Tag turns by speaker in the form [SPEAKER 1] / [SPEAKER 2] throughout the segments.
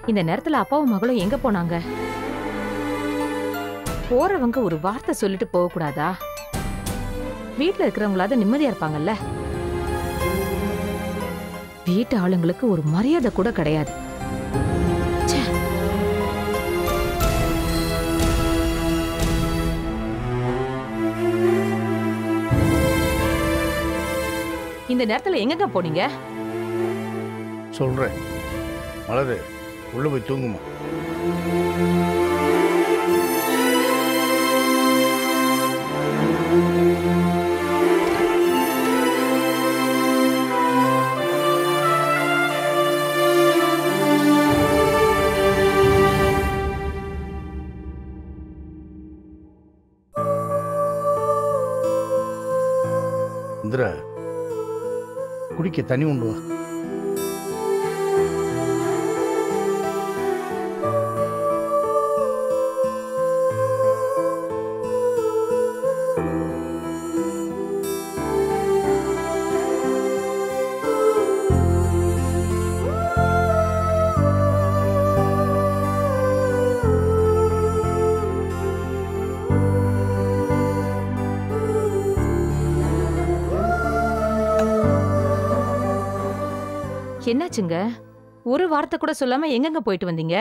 [SPEAKER 1] இந்த நேரத்துல அப்பாவும் மகளும் எங்க போனாங்க போறவங்க ஒரு வார்த்தை சொல்லிட்டு போக கூடாதா வீட்ல இருக்கிறவங்களாவது நிம்மதியா இருப்பாங்கல்ல வீட்டு ஆளுங்களுக்கு ஒரு மரியாதை கூட கிடையாது ச்சே. இந்த நேரத்துல எங்கங்க போனீங்க
[SPEAKER 2] சொல்றேன் மலரு உள்ள போய் தூங்குமா இந்திரா குடிக்க தண்ணி உண்டு வா
[SPEAKER 1] என்னாச்சுங்க ஒரு வார்த்தை கூட சொல்லாம எங்கெங்க போயிட்டு வந்தீங்க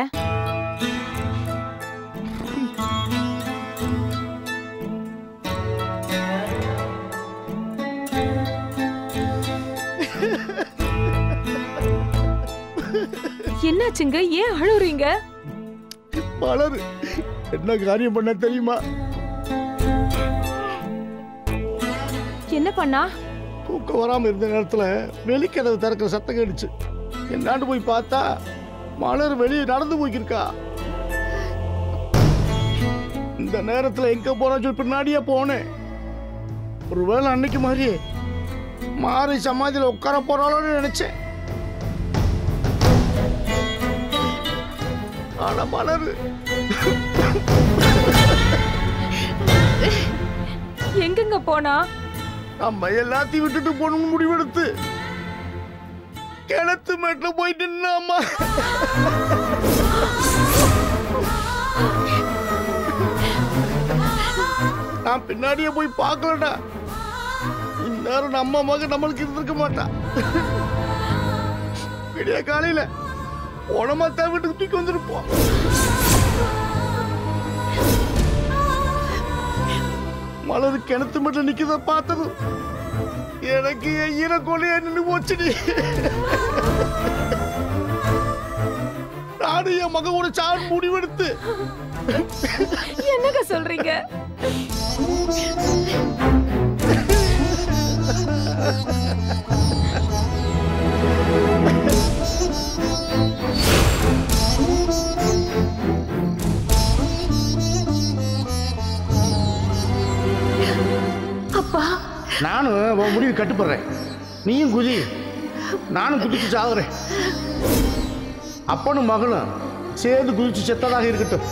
[SPEAKER 1] என்னாச்சுங்க ஏன் அழுறீங்க
[SPEAKER 2] மலர் என்ன காரியம் பண்ண தெரியுமா
[SPEAKER 1] என்ன பண்ணா
[SPEAKER 2] தூக்கம் வராம இருந்த நேரத்துல வெளிக்கதவு திறக்கிற சத்தம் கேட்டுச்சு என்னாண்டு போய் பார்த்தா மலர் வெளியே நடந்து போய்க்கிருக்கா இந்த நேரத்துல எங்க போறோம் சொல்லி பின்னாடியே போனேன் ஒருவேளை அன்னைக்கு மாதிரியே மாறி சமாதியில உட்கார போறாளோன்னு நினைச்சேன் ஆனா மலர்
[SPEAKER 1] எங்கெங்க போனா
[SPEAKER 2] நம்ம எல்லாத்தையும் விட்டுட்டு போகணும்னு முடிவெடுத்து கிணத்து மேட்ல போயிட்டு நின்னாம்மா நான் பின்னாடியே போய் பார்க்கலடா இந்நேரம் நம்ம மகன் நம்மளுக்கு இருந்திருக்க மாட்டான் விடிய காலையில உடம்பத்தான் வீட்டுக்கு தூக்கி வந்திருப்போம் மலர் கிணத்து மட்டும் நிக்கிறத பார்த்தது எனக்கு என் ஈர கொலையா நின்று போச்சுடி நானும் என் மகனோட சான் முடிவெடுத்து
[SPEAKER 1] என்னங்க சொல்றீங்க அப்பா
[SPEAKER 2] நானும் உன் முடிவு கட்டுப்படுறேன் நீயும் குதி நானும் குதிச்சு சாகுறேன் அப்பனும் மகளும் சேர்ந்து குதிச்சு செத்ததாக இருக்கட்டும்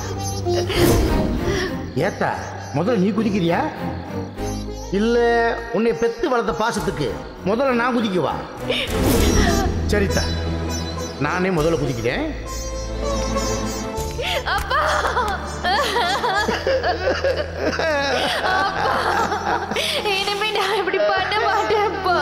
[SPEAKER 2] ஏத்தா முதல்ல நீ குதிக்கிறியா இல்ல உன்னை பெத்து வளர்த்த பாசத்துக்கு முதல்ல நான் குதிக்கவா சரித்தா நானே முதல்ல குதிக்கிறேன்
[SPEAKER 3] அப்பா இனிமே நான் இப்படி பண்ண மாட்டேன்ப்பா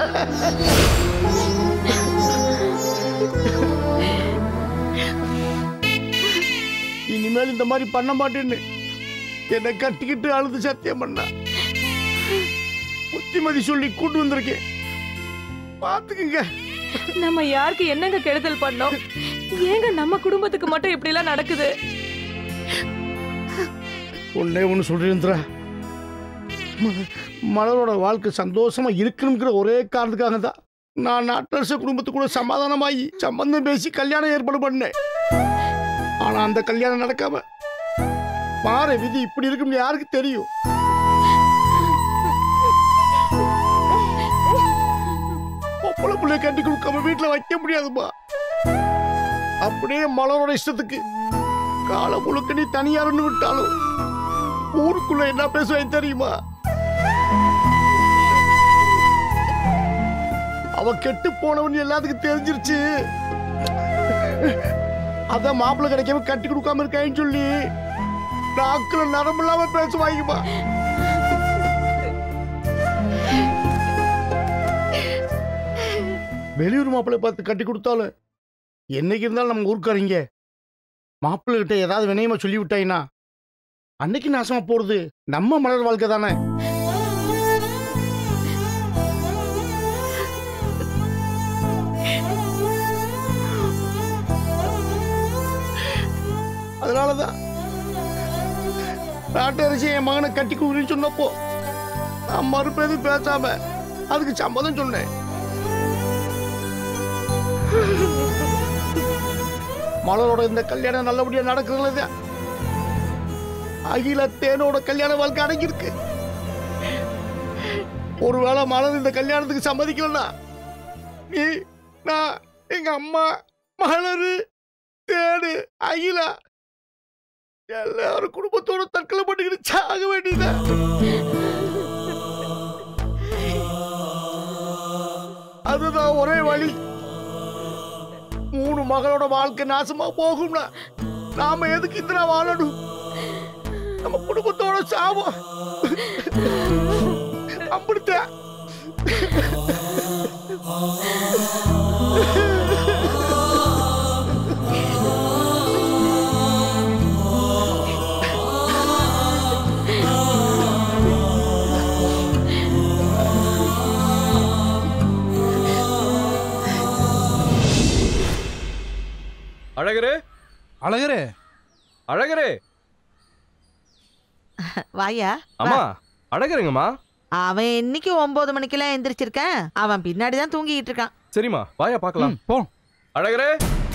[SPEAKER 2] இனிமேல் இந்த மாதிரி பண்ண மாட்டேன்னு என்னை கட்டிக்கிட்டு அழுது சத்தியம் பண்ணா புத்திமதி சொல்லி கூட்டு வந்திருக்கேன் பாத்துக்குங்க
[SPEAKER 1] நம்ம யாருக்கு என்னங்க கெடுதல் பண்ணோம் ஏங்க நம்ம குடும்பத்துக்கு மட்டும் இப்படி எல்லாம் நடக்குது
[SPEAKER 2] ஒன்னே ஒன்று சொல்றேந்திரா மலரோட வாழ்க்கை சந்தோஷமா இருக்கணுங்கிற ஒரே காரணத்துக்காக தான் நான் நாட்டரச குடும்பத்து கூட சமாதானமாகி சம்பந்தம் பேசி கல்யாணம் ஏற்பாடு பண்ணேன் ஆனா அந்த கல்யாணம் நடக்காம பாரு விதி இப்படி இருக்கும்னு யாருக்கு தெரியும் பொம்பளை பிள்ளைய கட்டி கொடுக்காம வீட்டுல வைக்க முடியாதுப்பா அப்படியே மலரோட இஷ்டத்துக்கு காலை முழுக்க நீ தனியாருன்னு விட்டாலும் ஊருக்குள்ள என்ன பேசுவேன் தெரியுமா அவ கெட்டு போனவன் எல்லாத்துக்கும் தெரிஞ்சிருச்சு அதான் மாப்பிள்ளை கிடைக்காம கட்டி கொடுக்காம இருக்கேன்னு சொல்லி நாக்குல நரம்பு இல்லாம பேசுவாங்கப்பா வெளியூர் மாப்பிள்ளை பார்த்து கட்டி கொடுத்தாலும் என்னைக்கு இருந்தாலும் நம்ம ஊருக்காரங்க மாப்பிள்ளை கிட்ட ஏதாவது வினயமா சொல்லி விட்டாயினா அன்னைக்கு நாசமா போறது நம்ம மலர் வாழ்க்கை தானே அதனாலதான் நாட்டரசி என் மகனை கட்டி கொடுக்குறேன்னு சொன்னப்போ நான் மறுப்பேது பேசாம அதுக்கு சம்மதம் சொன்னேன் மலரோட இந்த கல்யாணம் நல்லபடியா நடக்கிறதுல அகில தேனோட கல்யாண வாழ்க்கை அடங்கியிருக்கு ஒருவேளை மலர் இந்த கல்யாணத்துக்கு சம்மதிக்கலன்னா நீ நான் எங்க அம்மா மலரு தேடு அகிலா எல்லாரும் குடும்பத்தோட தற்கொலை பண்ணிக்கிட்டு சாக வேண்டியதா அதுதான் ஒரே வழி மூணு மகளோட வாழ்க்கை நாசமா போகும்னா நாம எதுக்கு இத்தனை வாழணும் நம்ம குடும்பத்தோட சாவோம் அப்படித்தான்
[SPEAKER 4] அழகரே
[SPEAKER 5] அழகரே
[SPEAKER 4] அழகரே
[SPEAKER 6] வாயா
[SPEAKER 4] அம்மா அழகருங்கம்மா
[SPEAKER 6] அவன் இன்னைக்கு ஒன்பது மணிக்கெல்லாம் எந்திரிச்சிருக்கேன் அவன் பின்னாடி தான் தூங்கிட்டு இருக்கான்
[SPEAKER 4] சரிம்மா வாயா பார்க்கலாம்
[SPEAKER 5] ம், போ
[SPEAKER 4] அழகரே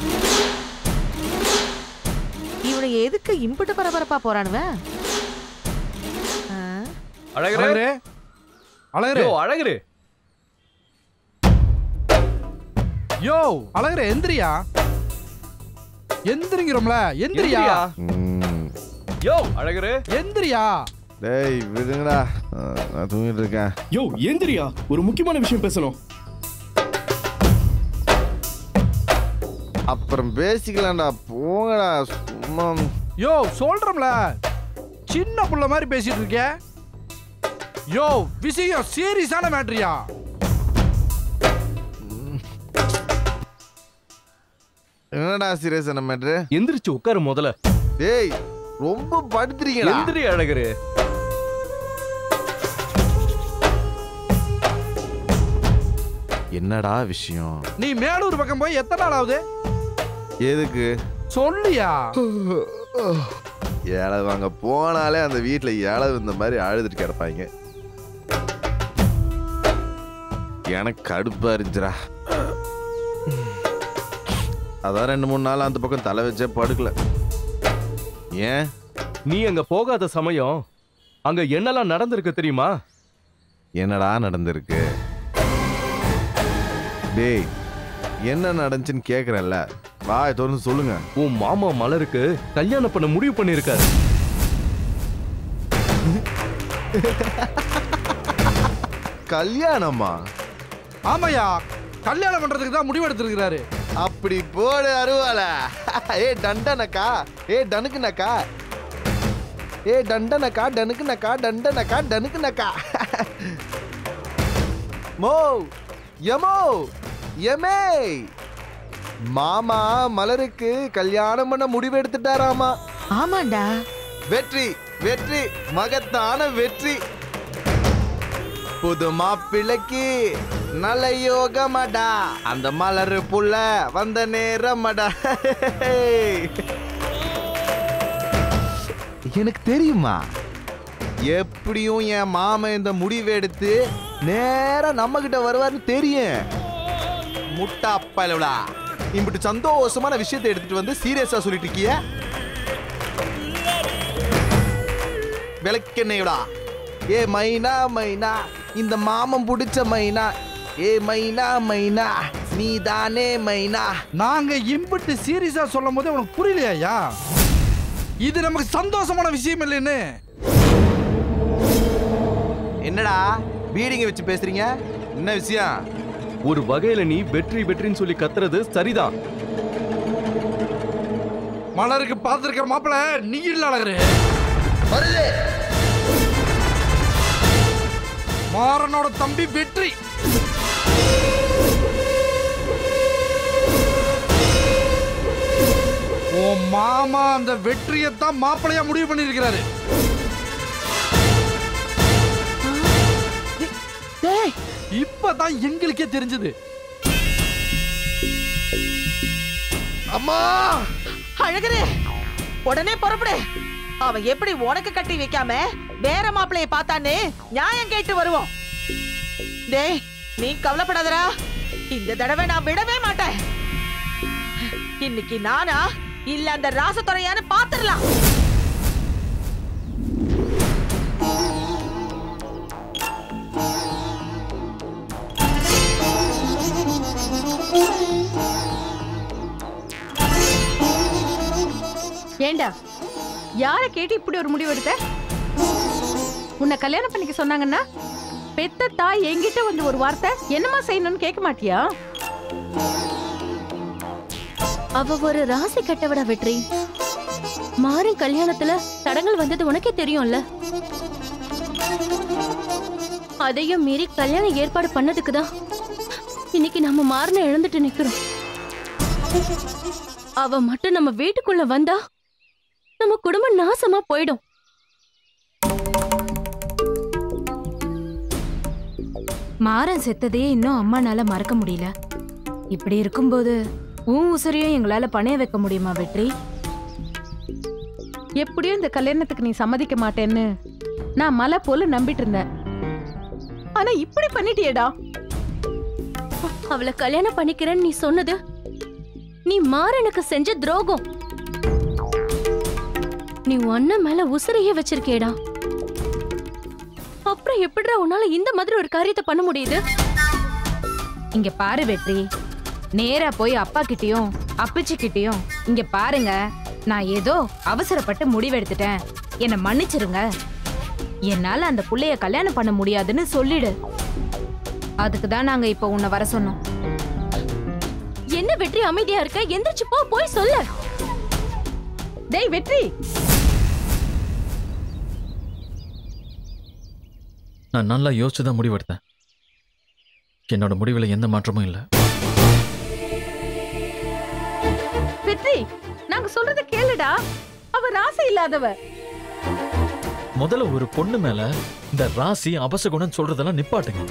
[SPEAKER 6] இவனை எதுக்கு இம்புட்டு பரபரப்பா போறானுவன் ஆ?
[SPEAKER 4] அழகரே
[SPEAKER 5] அழகரே அழகரே
[SPEAKER 4] யோ அழகரே
[SPEAKER 5] யோ அழகரே எந்திரியா எந்திரிங்கிறோம்ல எந்திரியா
[SPEAKER 4] எந்திரியா. யோ அழகரே
[SPEAKER 5] எந்திரியா
[SPEAKER 7] டேய் விடுங்கடா ஆ, நான் தூங்கிட்டு இருக்கேன்
[SPEAKER 8] யோ ஏந்திரியா ஒரு முக்கியமான விஷயம் பேசணும்
[SPEAKER 7] அப்புறம் பேசிக்கலாம்டா போங்கடா சும்மா
[SPEAKER 5] யோ சொல்றோம்ல சின்ன புள்ள மாதிரி பேசிட்டு இருக்க யோ விஷயம் சீரியஸான மேட்ரியா
[SPEAKER 7] என்னடா சீரியஸான மேட்ரு
[SPEAKER 4] எந்திரிச்சு உட்காரு முதல்ல
[SPEAKER 7] டேய் ரொம்ப படுத்துறீங்கடா
[SPEAKER 4] எந்திரி அழகரே
[SPEAKER 7] என்னடா விஷயம்
[SPEAKER 5] நீ மேலூர் பக்கம் போய் எத்தனை நாள் ஆகுது
[SPEAKER 7] எதுக்கு
[SPEAKER 5] சொல்லியா
[SPEAKER 7] ஏழை வாங்க போனாலே அந்த வீட்ல ஏழை இந்த மாதிரி அழுதுட்டு கிடப்பாங்க எனக்கு கடுப்பா இருந்துச்சுடா அதான் ரெண்டு மூணு நாள் அந்த பக்கம் தலை வச்சே படுக்கல ஏன்
[SPEAKER 4] நீ அங்க போகாத சமயம் அங்க என்னெல்லாம் நடந்திருக்கு தெரியுமா
[SPEAKER 7] என்னடா நடந்திருக்கு டேய் என்ன நடந்துச்சுன்னு கேக்குறேன்ல வாய் திறந்து சொல்லுங்க
[SPEAKER 4] உன் மாமா மலருக்கு கல்யாணம் பண்ண முடிவு பண்ணிருக்காரு
[SPEAKER 7] கல்யாணமா
[SPEAKER 5] ஆமாயா கல்யாணம் பண்றதுக்கு தான் முடிவு எடுத்திருக்கிறாரு
[SPEAKER 7] அப்படி போடு அருவால ஏ டண்டனக்கா ஏ டனுக்குனக்கா ஏ டண்டனக்கா டனுக்குனக்கா டண்டனக்கா டனுக்குனக்கா மோ யமோ யமே மாமா மலருக்கு கல்யாணம் பண்ண முடிவு எடுத்துட்டாராமா
[SPEAKER 6] ஆமாண்டா
[SPEAKER 7] வெற்றி வெற்றி மகத்தான வெற்றி புது மாப்பிள்ளைக்கு நல்ல யோகமடா அந்த மலர் புள்ள வந்த நேரமடா எனக்கு தெரியுமா எப்படியும் என் மாமன் இந்த முடிவு எடுத்து நேரா நம்ம கிட்ட வருவார்னு தெரியும் முட்டா பயலுடா இப்படி சந்தோஷமான விஷயத்தை எடுத்துட்டு வந்து சீரியஸா சொல்லிட்டு இருக்கிய விளக்கெண்ணையுடா ஏ மைனா மைனா இந்த மாமன் பிடிச்ச மைனா ஏ மைனா மைனா நீ தானே மைனா
[SPEAKER 5] நாங்க இம்பிட்டு சீரியஸா சொல்லும் போது உனக்கு புரியலையா இது நமக்கு சந்தோஷமான விஷயம் இல்லைன்னு
[SPEAKER 7] என்னடா பீடிங்க வச்சு பேசுறீங்க என்ன விஷயம்
[SPEAKER 4] ஒரு வகையில நீ வெற்றி வெற்றின்னு சொல்லி கத்துறது சரிதான்
[SPEAKER 5] மலருக்கு பார்த்துருக்க மாப்பிள நீ இல்ல அழகரு மாறனோட தம்பி வெற்றி உன் மாமா அந்த வெற்றியத்தான் மாப்பிளையா முடிவு பண்ணியிருக்கிறாரு
[SPEAKER 6] டேய்
[SPEAKER 5] இப்பதான் எங்களுக்கே தெரிஞ்சது
[SPEAKER 2] அம்மா
[SPEAKER 6] அழகரு உடனே புறப்படு அவன் எப்படி உனக்கு கட்டி வைக்காம வேற மாப்பிளைய பார்த்தான்னு நியாயம் கேட்டு வருவோம் டேய் நீ கவலைப்படாதடா இந்த தடவை நான் விடவே மாட்டேன் இன்னைக்கு நானா இல்ல அந்த ராசத்துறையான்னு பாத்துடலாம்
[SPEAKER 1] ஏண்டா யார கேட்டு இப்படி ஒரு முடிவு எடுத்த உன்னை கல்யாணம் பண்ணிக்க சொன்னாங்கன்னா பெத்த தாய் என்கிட்ட வந்து ஒரு வார்த்தை என்னமா செய்யணும்னு கேட்க மாட்டியா
[SPEAKER 3] அவ ஒரு ராசி கட்டவட வெற்றி மாறன் கல்யாணத்துல தடங்கள் வந்தது உனக்கே தெரியும்ல அதையும் மீறி கல்யாணம் ஏற்பாடு பண்ணதுக்கு தான் இன்னைக்கு நம்ம மாறன இழந்துட்டு நிக்கிறோம் அவ மட்டும் நம்ம வீட்டுக்குள்ள வந்தா நம்ம குடும்பம் நாசமா போயிடும்
[SPEAKER 1] மாறன் செத்ததே இன்னும் அம்மானால மறக்க முடியல இப்படி இருக்கும்போது உன் உசுரையும் எங்களால பணைய வைக்க முடியுமா வெற்றி எப்படியும் இந்த கல்யாணத்துக்கு நீ சம்மதிக்க மாட்டேன்னு நான் மலை போல நம்பிட்டு இருந்தேன் ஆனா இப்படி பண்ணிட்டியேடா
[SPEAKER 3] அவளை கல்யாணம் பண்ணிக்கிறேன்னு நீ சொன்னது நீ மாறனுக்கு செஞ்ச துரோகம் நீ ஒன்ன மேல உசுரையே வச்சிருக்கேடா அப்புறம் எப்படிடா உன்னால இந்த மாதிரி ஒரு காரியத்தை பண்ண முடியுது
[SPEAKER 1] இங்க பாரு வெற்றி நேரா போய் அப்பா கிட்டயும் அப்பச்சி கிட்டயும் இங்க பாருங்க நான் ஏதோ அவசரப்பட்டு முடிவெடுத்துட்டேன் என்னை மன்னிச்சிருங்க என்னால அந்த புள்ளைய கல்யாணம் பண்ண முடியாதுன்னு சொல்லிடு அதுக்கு தான் நாங்க இப்ப உன்னை வர சொன்னோம்
[SPEAKER 3] என்ன வெற்றி அமைதியா இருக்க எந்திரிச்சு போ போய் சொல்ல
[SPEAKER 1] டேய் வெற்றி
[SPEAKER 9] நான் நல்லா யோசிச்சு தான் முடிவெடுத்தேன் என்னோட முடிவில் எந்த மாற்றமும் இல்லை
[SPEAKER 1] வெற்றி நாங்க சொல்றத கேளுடா அவ ராசி இல்லாதவ
[SPEAKER 9] முதல்ல ஒரு பொண்ணு மேல இந்த ராசி அபசகுணம் சொல்றதெல்லாம் நிப்பாட்டுங்க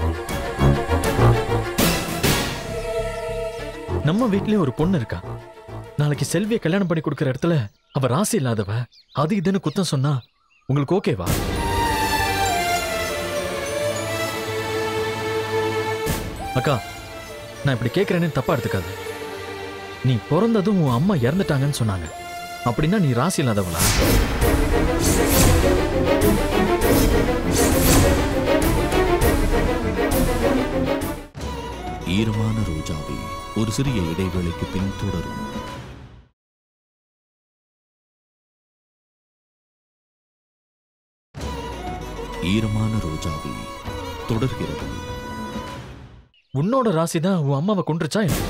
[SPEAKER 9] நம்ம வீட்லயே ஒரு பொண்ணு இருக்கா நாளைக்கு செல்வியை கல்யாணம் பண்ணி கொடுக்கிற இடத்துல அவ ராசி இல்லாதவ அது இதுன்னு குத்தம் சொன்னா உங்களுக்கு ஓகேவா அக்கா நான் இப்படி கேட்கறேன்னு தப்பா எடுத்துக்காது நீ பிறந்ததும் உன் அம்மா இறந்துட்டாங்கன்னு சொன்னாங்க அப்படின்னா நீ ராசி இல்லாதவளா
[SPEAKER 10] ஈரமான ரோஜாவை ஒரு சிறிய இடைவேளைக்கு பின் தொடரும் ஈரமான ரோஜாவை தொடர்கிறது
[SPEAKER 9] உன்னோட ராசி தான் உன் அம்மாவை கொன்றுச்சா என்ன?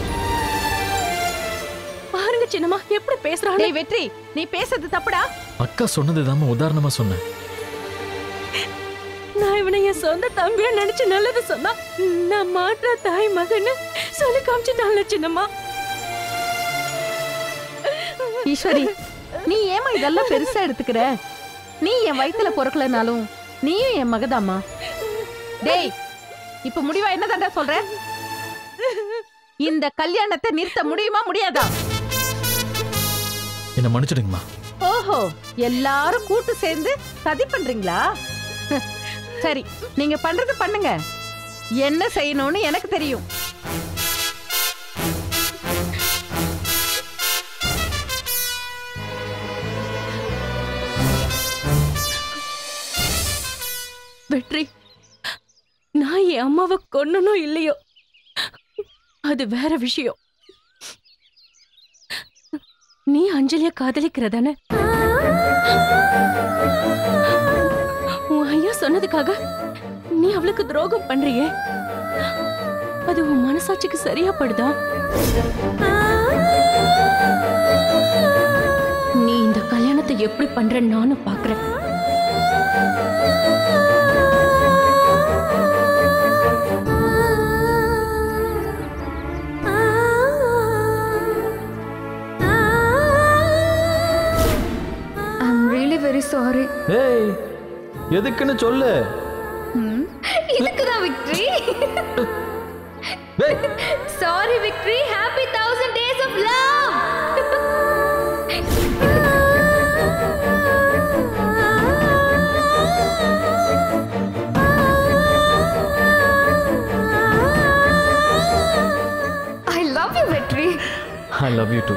[SPEAKER 3] பாருங்க சின்னம்மா எப்படி பேசுறாங்க
[SPEAKER 1] டேய் வெற்றி நீ பேசுறது தப்புடா
[SPEAKER 9] அக்கா சொன்னது உதாரணமா சொன்னேன்
[SPEAKER 3] நான் இவனை என் சொந்த தம்பியா நினைச்சு நல்லது சொன்னா நான் மாற்ற தாய் மகன்னு சொல்லி காமிச்சிட்டான்ல சின்னம்மா
[SPEAKER 1] ஈஸ்வரி நீ ஏமா இதெல்லாம் பெருசா எடுத்துக்கிற நீ என் வயித்துல பிறக்கலனாலும் நீயும் என் மகதாம்மா டேய் இப்ப முடிவா என்ன சொல்ற இந்த கல்யாணத்தை நிறுத்த முடியுமா முடியாதா
[SPEAKER 9] என்ன மன்னிச்சிடுங்கம்மா
[SPEAKER 1] ஓஹோ எல்லாரும் கூட்டு சேர்ந்து சதி பண்றீங்களா சரி நீங்க பண்றது பண்ணுங்க என்ன செய்யணும்னு எனக்கு தெரியும்
[SPEAKER 3] வெற்றி நான் என் அம்மாவை கொன்னனோ இல்லையோ அது வேற விஷயம் நீ அஞ்சலிய காதலிக்கிறதானே உன் ஐயா சொன்னதுக்காக நீ அவளுக்கு துரோகம் பண்றியே அது உன் மனசாட்சிக்கு சரியா படுதா எப்படி பண்றேன்னு நானும் பாக்குறேன்
[SPEAKER 11] ஐம் ரியலி வெரி சாரி
[SPEAKER 9] ஏய் எதுக்குன்னு சொல்லு
[SPEAKER 11] இதுக்குதான் விக்டரி
[SPEAKER 9] ஏய்
[SPEAKER 11] sorry victory happy thousand days of love I love you victory
[SPEAKER 9] I love you too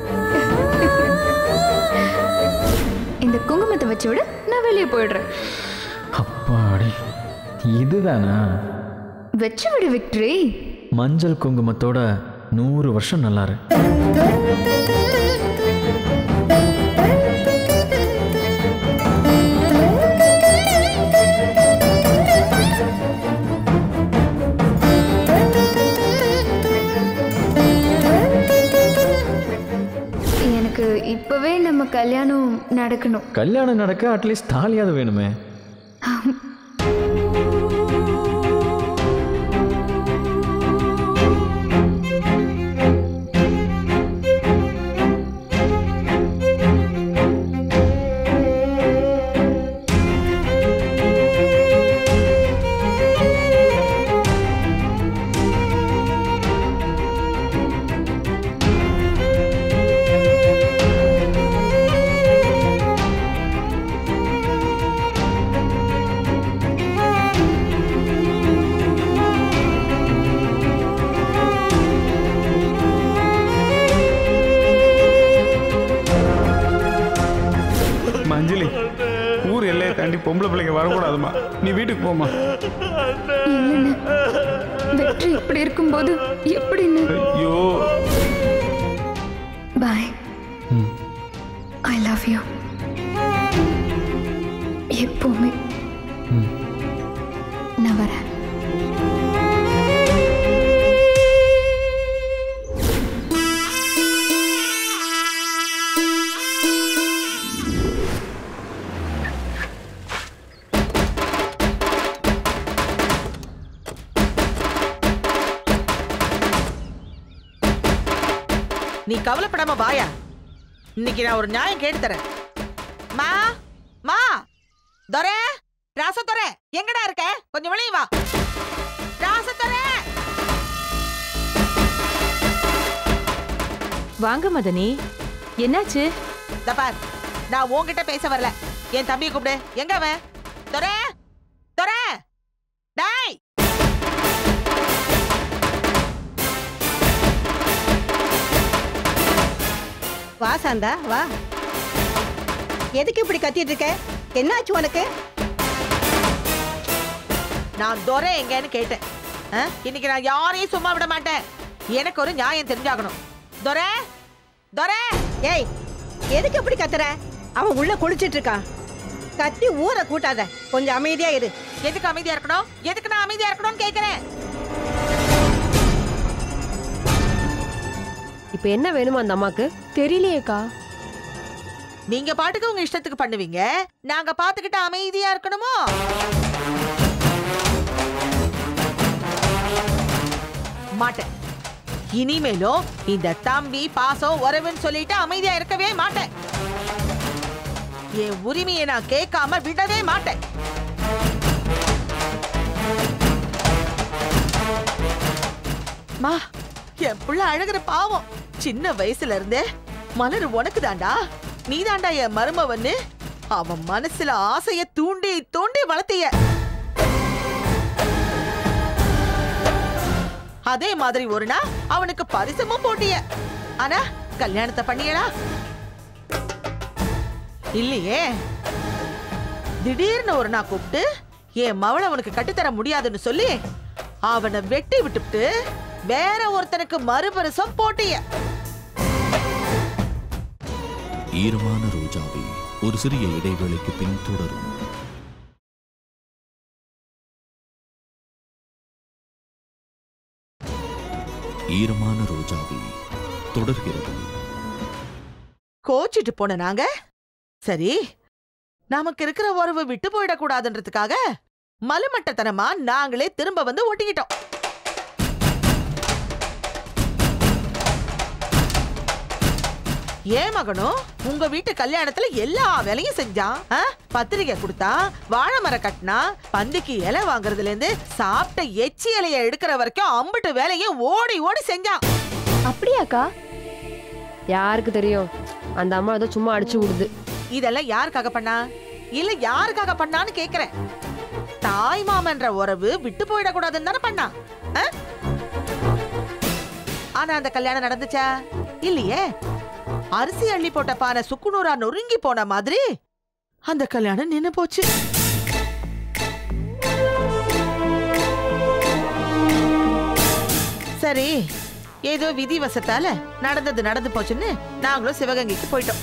[SPEAKER 11] இந்த குங்குமத்தை வச்சு விட நான் வெளியே போயிடுறேன்
[SPEAKER 9] அப்பாடி இதுதானா
[SPEAKER 11] வச்சு விடு விக்டரி
[SPEAKER 9] மஞ்சள் குங்குமத்தோட நூறு வருஷம் நல்லாரு
[SPEAKER 11] எனக்கு இப்பவே நம்ம கல்யாணம் நடக்கணும்
[SPEAKER 9] கல்யாணம் நடக்க அட்லீஸ்ட் தாலியாவது வேணுமே
[SPEAKER 12] மஞ்சளி ஊர் எல்லையை தாண்டி பொம்பளை பிள்ளைங்க வரக்கூடாதுமா நீ வீட்டுக்கு போமா
[SPEAKER 11] இல்லைன்னு வெற்றி இப்படி இருக்கும்போது எப்படின்னு
[SPEAKER 12] ஐயோ
[SPEAKER 11] பாய் ஐ லவ் யூ எப்பவுமே நான் வரேன்
[SPEAKER 6] நீ கவலைப்படாம வாயா இன்னைக்கு நான் ஒரு நியாயம் கேட்டு தரேன் மா மா துரை ராசத்துறை எங்கடா இருக்க கொஞ்சம் வெளியே வா ராசத்துறை
[SPEAKER 1] வாங்க மதனி என்னாச்சு
[SPEAKER 6] இந்த பார் நான் உன்கிட்ட பேச வரல என் தம்பியை கூப்பிடு எங்க அவன் துரை துரை டேய்
[SPEAKER 13] வா சாந்தா வா எதுக்கு இப்படி கத்திட்டு இருக்க என்னாச்சு உனக்கு
[SPEAKER 6] நான் துரை எங்கன்னு கேட்டேன் ஆ? இன்னைக்கு நான் யாரையும் சும்மா விட மாட்டேன் எனக்கு ஒரு நியாயம் தெரிஞ்சாகணும் துரை துரை
[SPEAKER 13] ஏய் எதுக்கு இப்படி கத்துற அவன் உள்ள குளிச்சிட்டு இருக்கான் கத்தி ஊரை கூட்டாத கொஞ்சம் அமைதியா இரு
[SPEAKER 6] எதுக்கு அமைதியா இருக்கணும் எதுக்கு நான் அமைதியா இருக்கணும்னு கேக்குறேன்
[SPEAKER 14] இப்ப என்ன வேணுமா அந்த அம்மாக்கு தெரியலையேக்கா
[SPEAKER 6] நீங்க பாட்டுக்கு உங்க இஷ்டத்துக்கு பண்ணுவீங்க நாங்க பாத்துக்கிட்டு அமைதியா இருக்கணுமோ மாட்டேன் இனிமேலும் இந்த தம்பி பாசம் உறவுன்னு சொல்லிட்டு அமைதியா இருக்கவே மாட்டேன் என் உரிமையை நான் கேட்காம விடவே மாட்டேன் மா என் புள்ள அழகுற பாவம் சின்ன வயசுல இருந்தே மலர் உனக்கு தாண்டா நீ தாண்டா என் மருமவன்னு அவன் மனசுல ஆசைய தூண்டி தூண்டி வளர்த்திய அதே மாதிரி ஒரு நாள் அவனுக்கு பரிசமும் போட்டிய ஆனா கல்யாணத்தை பண்ணியடா இல்லையே திடீர்னு ஒரு நாள் கூப்பிட்டு என் மவளை அவனுக்கு கட்டித்தர முடியாதுன்னு சொல்லி அவனை வெட்டி விட்டுவிட்டு வேற ஒருத்தனுக்கு மறுபரிசம் போட்டிய
[SPEAKER 10] ஈரமான ரோஜாவே ஒரு சிறிய இடைவேளைக்கு பின் தொடரும் ஈரமான ரோஜாவே தொடர்கிறது
[SPEAKER 6] கோச்சிட்டு போன நாங்க சரி நமக்கு இருக்கிற உறவு விட்டு போயிடக்கூடாதுன்றதுக்காக மலுமட்டத்தனமா நாங்களே திரும்ப வந்து ஒட்டிக்கிட்டோம் ஏன் மகனும் உங்க வீட்டு கல்யாணத்துல எல்லா வேலையும் செஞ்சான் ஆ? பத்திரிக்கை கொடுத்தா வாழை மரம் கட்டினா பந்திக்கு இலை வாங்குறதுல இருந்து சாப்பிட்ட எச்சி இலைய எடுக்கிற வரைக்கும் அம்பிட்டு வேலையும் ஓடி ஓடி செஞ்சான்
[SPEAKER 14] அப்படியாக்கா யாருக்கு தெரியும் அந்த அம்மா ஏதோ சும்மா அடிச்சு விடுது
[SPEAKER 6] இதெல்லாம் யாருக்காக பண்ணா இல்ல யாருக்காக பண்ணான்னு கேக்குறேன் தாய் மாமன்ற உறவு விட்டு போயிடக்கூடாதுன்னு தானே பண்ணா ஆ? ஆனா அந்த கல்யாணம் நடந்துச்சா இல்லையே அரிசி அள்ளி போட்ட பானை சுக்குநூறா நொறுங்கி போன மாதிரி அந்த கல்யாணம் நின்னு போச்சு சரி ஏதோ விதி வசத்தால நடந்தது நடந்து போச்சுன்னு நாங்களும் சிவகங்கைக்கு போயிட்டோம்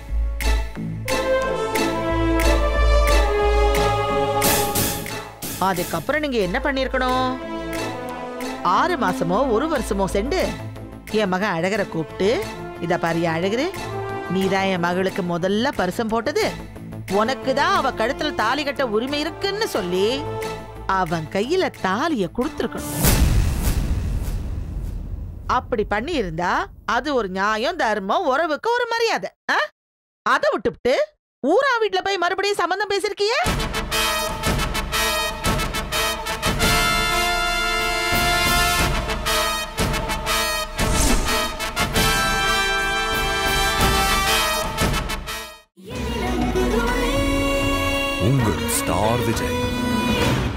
[SPEAKER 6] அதுக்கப்புறம் நீங்க என்ன பண்ணிருக்கணும் ஆறு மாசமோ ஒரு வருஷமோ சென்று என் மகன் அழகரை கூப்பிட்டு இத பாரு அழகரு நீதான் என் மகளுக்கு முதல்ல பரிசம் போட்டது உனக்கு தான் அவ கழுத்துல தாலி கட்ட உரிமை இருக்குன்னு சொல்லி அவன் கையில தாலிய கொடுத்துருக்கணும் அப்படி பண்ணி இருந்தா அது ஒரு நியாயம் தர்மம் உறவுக்கு ஒரு மரியாதை ஆ? அதை விட்டுவிட்டு ஊரா வீட்டுல போய் மறுபடியும் சம்பந்தம் பேசிருக்கியே
[SPEAKER 15] உங்கள் ஸ்டார் விஜய்